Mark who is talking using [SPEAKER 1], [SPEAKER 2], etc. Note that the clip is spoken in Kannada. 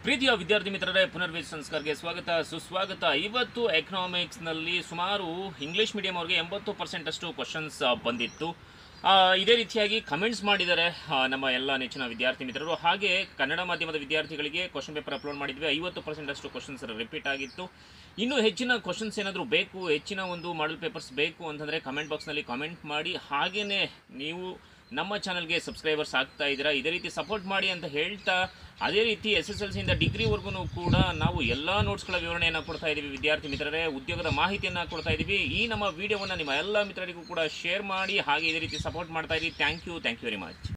[SPEAKER 1] ಪ್ರೀತಿಯ ವಿದ್ಯಾರ್ಥಿ ಮಿತ್ರರೇ ಪುನರ್ವೇಶ ಸಂಸ್ಕಾರಕ್ಕೆ ಸ್ವಾಗತ ಸುಸ್ವಾಗತ ಇವತ್ತು ಎಕನಾಮಿಕ್ಸ್ನಲ್ಲಿ ಸುಮಾರು ಇಂಗ್ಲೀಷ್ ಮೀಡಿಯಂ ಅವ್ರಿಗೆ ಎಂಬತ್ತು ಪರ್ಸೆಂಟ್ ಅಷ್ಟು ಕ್ವಶನ್ಸ್ ಬಂದಿತ್ತು ಆ, ಇದೇ ರೀತಿಯಾಗಿ ಕಮೆಂಟ್ಸ್ ಮಾಡಿದ್ದಾರೆ ಆ, ನಮ್ಮ ಎಲ್ಲ ನೆಚ್ಚಿನ ವಿದ್ಯಾರ್ಥಿ ಮಿತ್ರರು ಹಾಗೆ ಕನ್ನಡ ಮಾಧ್ಯಮದ ವಿದ್ಯಾರ್ಥಿಗಳಿಗೆ ಕ್ವಶನ್ ಪೇಪರ್ ಅಪ್ಲೋಡ್ ಮಾಡಿದ್ವಿ ಐವತ್ತು ಪರ್ಸೆಂಟ್ ಅಷ್ಟು ಕ್ವಶನ್ಸ್ ರಿಪೀಟ್ ಆಗಿತ್ತು ಇನ್ನೂ ಹೆಚ್ಚಿನ ಕ್ವಶನ್ಸ್ ಏನಾದರೂ ಬೇಕು ಹೆಚ್ಚಿನ ಒಂದು ಮಾಡಲ್ ಪೇಪರ್ಸ್ ಬೇಕು ಅಂತಂದರೆ ಕಮೆಂಟ್ ಬಾಕ್ಸ್ನಲ್ಲಿ ಕಾಮೆಂಟ್ ಮಾಡಿ ಹಾಗೆಯೇ ನೀವು ನಮ್ಮ ಚಾನಲ್ಗೆ ಸಬ್ಸ್ಕ್ರೈಬರ್ಸ್ ಆಗ್ತಾ ಇದ್ದೀರಾ ಇದೇ ರೀತಿ ಸಪೋರ್ಟ್ ಮಾಡಿ ಅಂತ ಹೇಳ್ತಾ ಅದೇ ರೀತಿ ಎಸ್ ಎಸ್ ಎಲ್ ಸಿಯಿಂದ ಡಿಗ್ರಿವರೆಗೂ ಕೂಡ ನಾವು ಎಲ್ಲ ನೋಟ್ಸ್ಗಳ ವಿವರಣೆಯನ್ನು ಕೊಡ್ತಾ ಇದ್ದೀವಿ ವಿದ್ಯಾರ್ಥಿ ಮಿತ್ರರೇ ಉದ್ಯೋಗದ ಮಾಹಿತಿಯನ್ನು ಕೊಡ್ತಾ ಇದ್ದೀವಿ ಈ ನಮ್ಮ ವಿಡಿಯೋವನ್ನು ನಿಮ್ಮ ಎಲ್ಲ ಮಿತ್ರರಿಗೂ ಕೂಡ ಶೇರ್ ಮಾಡಿ ಹಾಗೆ ಇದೇ ರೀತಿ ಸಪೋರ್ಟ್ ಮಾಡ್ತಾ ಇದ್ದೀವಿ thank you thank you very much